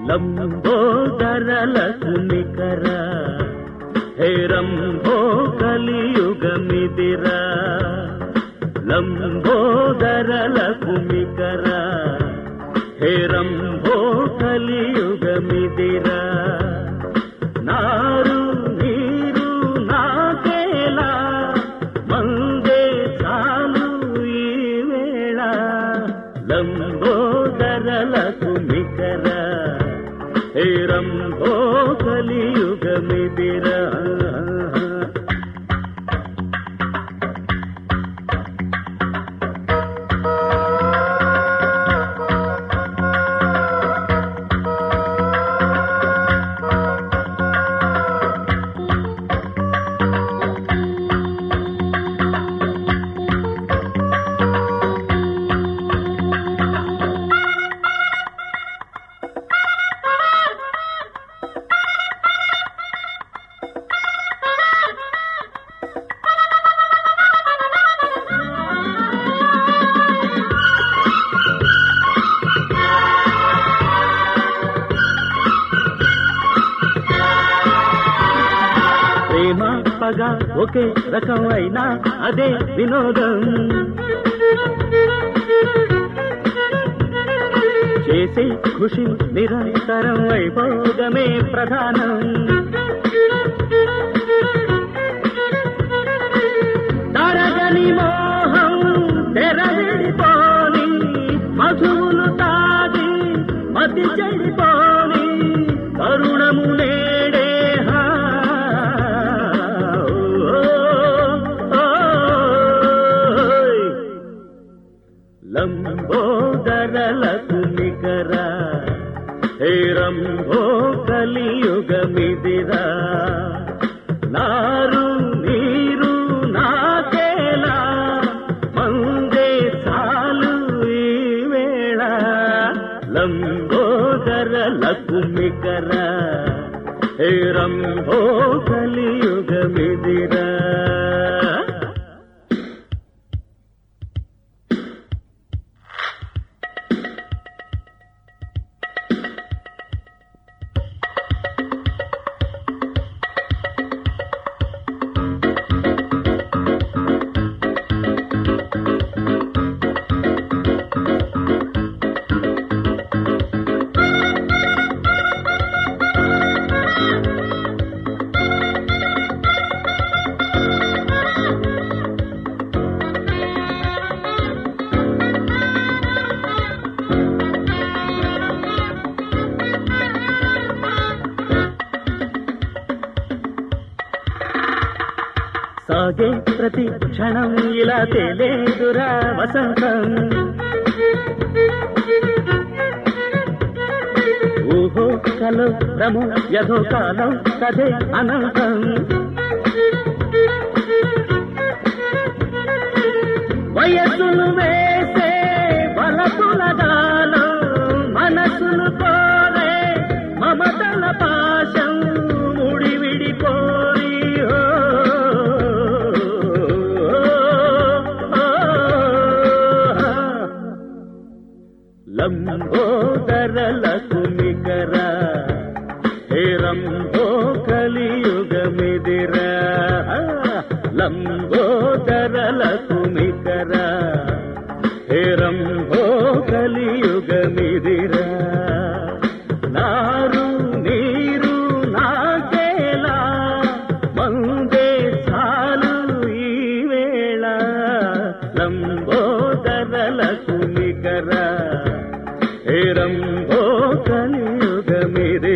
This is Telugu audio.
లంబోదరలకు నికర హేరంభో కలియుగమిదిరా లంబోదరలకు నికర హేరంభో కలియుగమిదిరా నారు నీరు నాకేలా మందే చాలు ఈ వేళ లంబోదరలకు నికర హేరంభో కలియుగమిదిరా ప్రేమ పగ ఒకే రకం అయినా అదే వినోదం చేసే ఖుషి నిరంతరం వైభోగమే ప్రధానం తరగని మోహం తెరవిడిపోని మధువులు తాగి మతి చెడిపోని కరుణము నేడే హా. ఓయ్. లంబోదరలకు నికర హేరంభో కలియుగమిదిరా నారు నీరు నాకేలా మందే చాలు ఈ వేళ లంబోదరలకు నికర హేరంభో కలియుగమిదిరా సాగే ప్రతి క్షణం ఇలా తేలేదురా వసంతం ఊహో కలో భ్రమో యథో కాలం కథే అనంతం వయస్సును వేసే వలపుల గాలం మనసును కోరే మమతల పాశం ముడి విడిపోయి ఓ, ఓ, ఓ. లంబోదరలకు నికర హేరంభో కలియుగమిదిరా లంబోదరలకు నికర హేరంభో కలియుగమిదిరా నారు నీరు నాకేలా మందే చాలు ఈ వేళ లంబోదరలకు నికర హేరంభో కలియుగమిరే